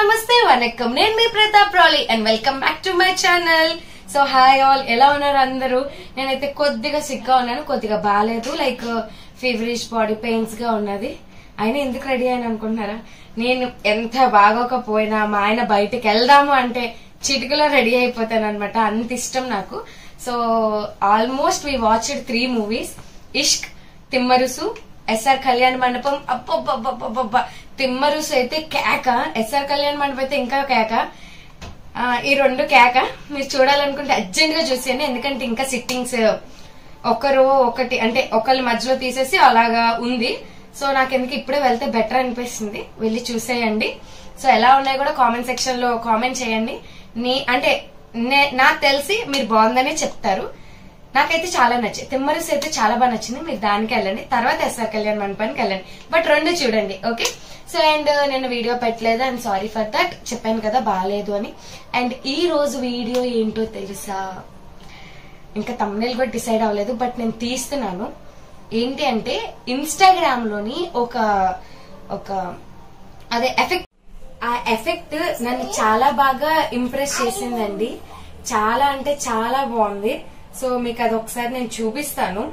నమస్తే వనక్కం నేను మీ ప్రతాప్ రాలి and welcome back to my channel so hi all ఎలా ఉన్నారు అందరూ నేనైతే కొద్దిగా సిగ్గా ఉన్నాను కొద్దిగా బాగాలేదు లైక్ ఫీవరిష్ బాడీ పెయిన్స్ గా ఉన్నది అయినా ఎందుకు రెడీ అయ్యాను అనుకుంటున్నారా నేను ఎంత బాగోకపోయినా మా ఆయన బయటికి వెళ్దాము అంటే చిటికలో రెడీ అయిపోతాను అనమాట అంత ఇష్టం నాకు so almost we watched three movies Ishq Thimmarusu S R Kalyana Mandapam అబ్బబ్బబ్బబ్బబ్బ Timmarusu అయితే కేక ఎస్ఆర్ కళ్యాణ మండపం అయితే ఇంకా కేక ఆ, ఈ రెండు కేక మీరు చూడాలనుకుంటే అర్జెంట్ గా చూసేయండి ఎందుకంటే ఇంకా సిట్టింగ్స్ ఒకరు ఒకటి అంటే ఒకళ్ళ మధ్యలో తీసేసి అలాగా ఉంది సో నాకు ఎందుకు ఇప్పుడే వెళ్తే బెటర్ అనిపిస్తుంది వెళ్ళి చూసేయండి సో ఎలా ఉన్నాయో కూడా కామెంట్ సెక్షన్ లో కామెంట్ చేయండి నీ అంటే నే- నాకు తెలిసి మీరు బాగుందనే చెప్తారు నాకైతే చాలా నచ్చింది తిమ్మరస్ అయితే చాలా బాగా నచ్చింది మీరు దానికి వెళ్ళండి తర్వాత ఎస్ఆర్ కళ్యాణ్ మండపానికి వెళ్ళండి బట్ రెండు చూడండి ఓకే సో అండ్ నేను వీడియో పెట్టలేదు అండ్ సారీ ఫర్ దట్ చెప్పాను కదా బాగాలేదు అని అండ్ ఈ రోజు వీడియో ఏంటో తెలుసా ఇంకా తమ్నేల్ కూడా డిసైడ్ అవ్వలేదు బట్ నేను తీస్తున్నాను ఏంటి అంటే ఇన్స్టాగ్రామ్ లోని ఒక ఒక అదే ఎఫెక్ట్ ఆ ఎఫెక్ట్ నన్ను చాలా బాగా ఇంప్రెస్ చేసిందండి చాలా అంటే చాలా బాగుంది సో మీకు అది ఒకసారి నేను చూపిస్తాను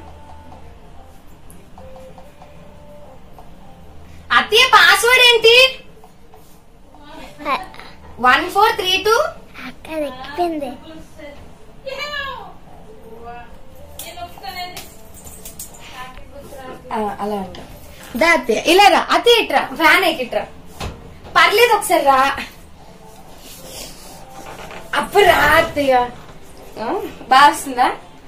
అత్తయ్య పాస్వర్డ్ ఏంటి వన్ ఫోర్ త్రీ టూ అక్క ఎక్కిపోయింది అలా అంట దా అత్తయ్య ఇలా రా అత్తయ్య ఇట్రా ఫ్యాన్ ఎక్కిట్రా పర్లేదు ఒకసారి రా అప్పుడు రా అత్తయ్య ఆ, బాగా వస్తుందా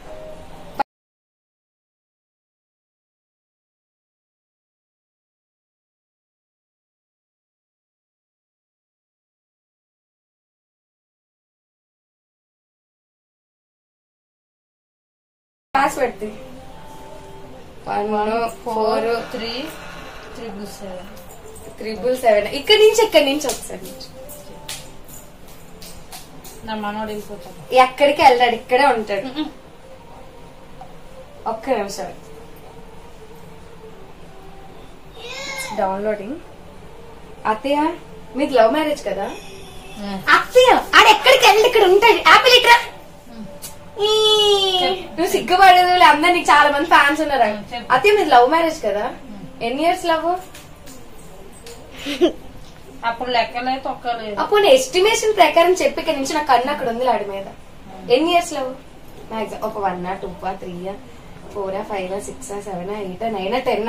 password one four three triple seven triple seven ఇక్కడి నుంచి ఇక్కడి నుంచి ఒకసారి నా మనోడు వెళ్ళిపోతాడు ఎక్కడికి వెళ్ళాడు ఇక్కడే ఉంటాడు ఒక్క నిమిషం డౌన్లోడింగ్ అత్తయ్య మీది లవ్ మ్యారేజ్ కదా అత్తయ్య ఆడ ఎక్కడికి వెళ్ళి ఇక్కడ ఉంటాడు యాపిల్ ఇట్రా ఈ, నువ్వు సిగ్గుపడేది అందరు నీకు చాలా మంది ఫ్యాన్స్ ఉన్నారు చెప్పు. అత్తయ్య మీది లవ్ మ్యారేజ్ కదా ఎన్ని ఇయర్స్ లవ్ అప్పుడు లెక్కలే తొక్కలేదు అప్పుడు ఎస్టిమేషన్ ప్రకారం చెప్పి ఇక్కడ నుంచి నా కన్ను అక్కడ ఉంది ఆడి మీద ఎన్ని ఇయర్స్ లవ్ మాక్సిమం ఒక one two three four five six seven eight nine ten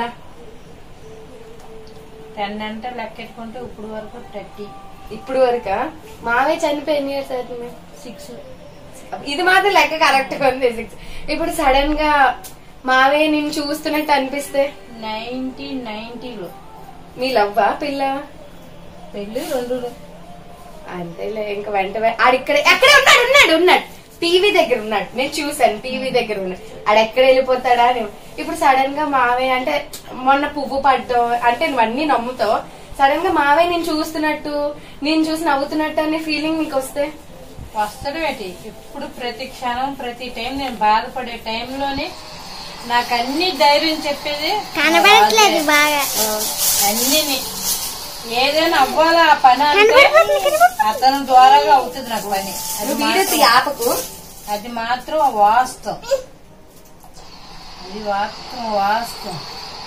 ten అంటే లెక్కెట్టుకుంటే ఇప్పుడు వరకు థర్టీ ఇప్పుడు వరకా మావే చనిపోయి ఎన్ని ఇయర్స్ అవుతుంది సిక్స్ ఇది మాత్రం లెక్క కరెక్ట్ గా ఉంది సిక్స్ ఇప్పుడు సడన్ గా మావే నిన్ను చూస్తున్నట్టు అనిపిస్తే నైన్టీన్ నైన్టీలో మీ లవ్వా పిల్ల పెళ్లి రెండు అంతేలే ఇంకా వెంట వె- ఆడిక్కడ ఎక్కడే ఉన్నాడు ఉన్నాడు ఉన్నాడు టీవీ దగ్గర ఉన్నాడు నేను చూసాను టీవీ దగ్గర ఉన్నాడు ఆడ ఎక్కడ వెళ్ళిపోతాడా అని ఇప్పుడు సడన్ గా మావే అంటే మొన్న పువ్వు పడ్డం అంటే నువ్వు అన్ని నమ్ముతావు సడన్ గా మావే నేను చూస్తున్నట్టు నేను చూసి నవ్వుతున్నట్టు అనే ఫీలింగ్ నీకు వస్తే వస్తాడు ఏంటి ఇప్పుడు ప్రతి క్షణం ప్రతి టైం నేను బాధపడే టైంలోనే నాకు అన్ని ధైర్యం చెప్పేది కనబడట్లేదు బాగా అన్ని ఏదైనా అవ్వాలా ఆ పని అంటే కనబడిపోతుంది, కనబడిపోతుంది. అతని ద్వారాగా అవుతుంది నాకు పని అది నువ్వు వీడియో మాత్రం- ఆపకు అది మాత్రం వాస్తవం అది వాస్తవం వాస్తవం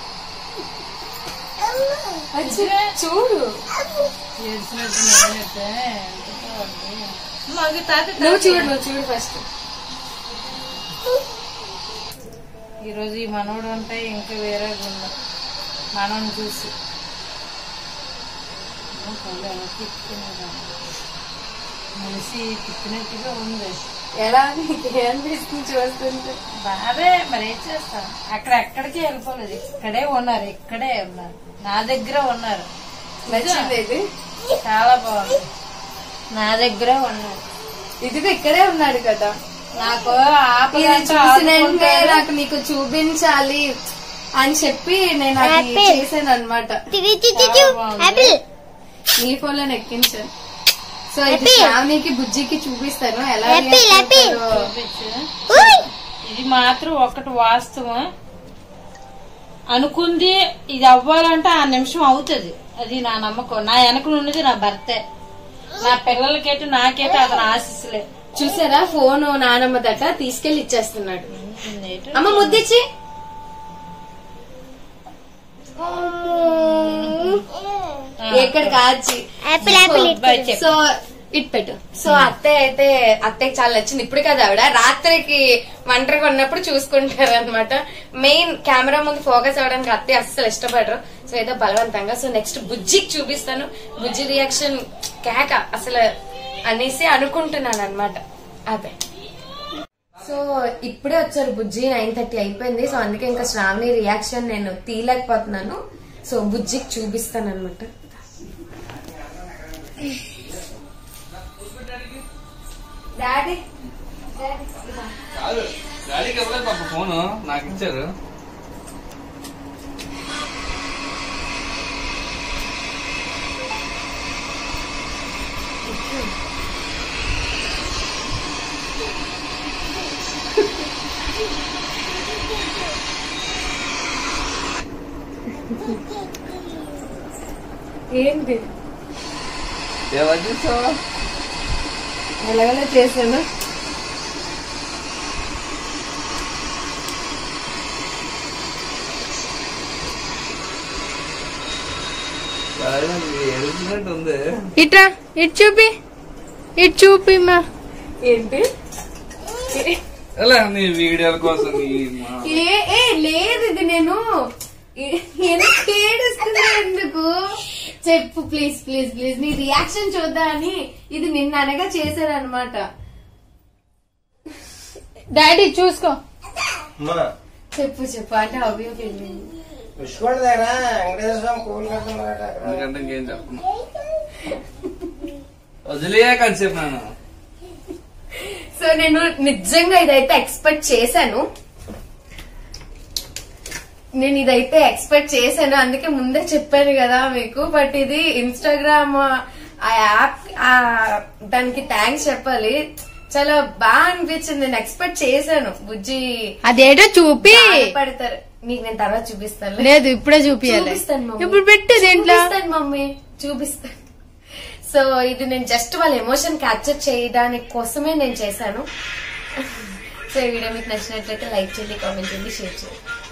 వచ్చి చూడు ఏడ్చినట్టు నవ్వినట్టే ఎంతతో ఉంది. మాకు తాత నువ్వు చూడు నువ్వు చూడు ఫస్ట్ ఈ రోజు ఈ మనోడు ఉంటే ఇంకా వేరే ఉంది మనం చూసి కళ్ళు ఎలా తిప్పుకునేదాన్ని. మనిషి తిప్పినట్టుగా ఉంది ఎలా నీకు అనిపిస్తుంది చూస్తుంటే బాధే మరి ఏం చేస్తాం అక్కడ ఎక్కడికి వెళ్ళిపోలేదు ఇక్కడే ఉన్నారు ఇక్కడే ఉన్నారు నా దగ్గర ఉన్నారు నచ్చింది ఇది చాలా బాగుంది నా దగ్గరే ఉన్నారు ఇదిగో ఇక్కడే ఉన్నాడు కదా నాకు ఇది ఆపదంతా చూసిన వెంటనే ఆదుకుంటాడు. నాకు నీకు చూపించాలి అని చెప్పి నేను అది Apple. చేశాను అనమాట తిరిగి చిచ్చు యాపిల్ నీ ఫోన్ లో ఎక్కించాను సో ఇది Apple. శ్రావణికి బుజ్జికి చూపిస్తాను ఎలా Apple, react Apple. అవుతారో. చూపించు. ఉయ్. ఇది మాత్రం ఒకటి వాస్తవం అనుకుంది ఇది అవ్వాలంటే ఆ నిమిషం అవుతుంది అది నా నమ్మకం నా వెనక ఉన్నది నా భర్తే నా పిల్లలకేటు నాకేటు అతను ఆశిస్సులే చూసారా ఫోన్ నానమ్మ దట తీసుకెళ్లి ఇచ్చేస్తున్నాడు అమ్మ ముద్దిచ్చి ఎక్కడ కాచి యాపిల్ యాపిల్ బాయ్ చెప్పు. సో ఇట్ పెట్టు సో అత్తయ్య అయితే అత్తయ్యకి చాలా నచ్చింది ఇప్పుడు కదా ఆవిడ రాత్రికి ఒంటరిగా ఉన్నప్పుడు చూసుకుంటారు అనమాట మెయిన్ కెమెరా ముందు ఫోకస్ అవ్వడానికి అత్తయ్య అస్సలు ఇష్టపడరు సో ఏదో బలవంతంగా సో నెక్స్ట్ బుజ్జికి చూపిస్తాను బుజ్జి రియాక్షన్ కేక అసలు అనేసి అనుకుంటున్నాను అనమాట అదే సో ఇప్పుడే వచ్చారు బుజ్జి నైన్ థర్టీ అయిపోయింది సో అందుకే ఇంకా శ్రావణి రియాక్షన్ నేను తీయలేకపోతున్నాను సో బుజ్జికి చూపిస్తాను అనమాట డాడీ కాదు డాడీకి ఇవ్వలేదు పాప ఫోను నాకు ఇచ్చారు ఏంటి ఎవరు చూసావా ఎలాగలా చేశాను ఎడుతున్నట్టు ఉంది ఇట్రా ఇటు చూపి ఇటు చూపి మా ఏంటి ఎలా నీ వీడియోల కోసం నీ మా- ఏ ఏ లేదు ఇది నేను ఏ- ఎందుకు ఏడుస్తున్నా ఎందుకు చెప్పు ప్లీజ్ ప్లీజ్ ప్లీజ్ నీ రియాక్షన్ చూద్దా అని ఇది నిన్న అనగా చేశారనమాట డాడీ చూసుకో అమ్మా చెప్పు చెప్పు అంటే అవి ఫీలింగ్ విష్ణుడు దగ్గర వెంకటేశ్వర స్వామి కోవిలు కడుతున్నారట అక్కడ. ఎందుకంటే ఇంకేం చెప్పను వదిలేయా కాసేపు నాన్న సో నేను నిజంగా ఇదైతే ఎక్స్పెక్ట్ చేశాను నేను ఇదైతే ఎక్స్పెక్ట్ చేశాను అందుకే ముందే చెప్పాను కదా మీకు బట్ ఇది ఇన్స్టాగ్రామ్ ఆ యాప్ ఆ దానికి థ్యాంక్స్ చెప్పాలి చాలా బాగా అనిపించింది నేను ఎక్స్పెక్ట్ చేశాను బుజ్జి అదేటో చూపి పడతారు నీకు నేను తర్వాత చూపిస్తాను లేదు ఇప్పుడే చూపియాలి చూపిస్తాను మమ్మీ. ఇప్పుడు పెట్టు దీంట్లో చూపిస్తాను మమ్మీ చూపిస్తాను సో ఇది నేను జస్ట్ వాళ్ళ ఎమోషన్ క్యాప్చర్ చేయడానికి కోసమే నేను చేశాను సో ఈ వీడియో మీకు నచ్చినట్లయితే లైక్ చేయండి కామెంట్ చేయండి షేర్ చేయండి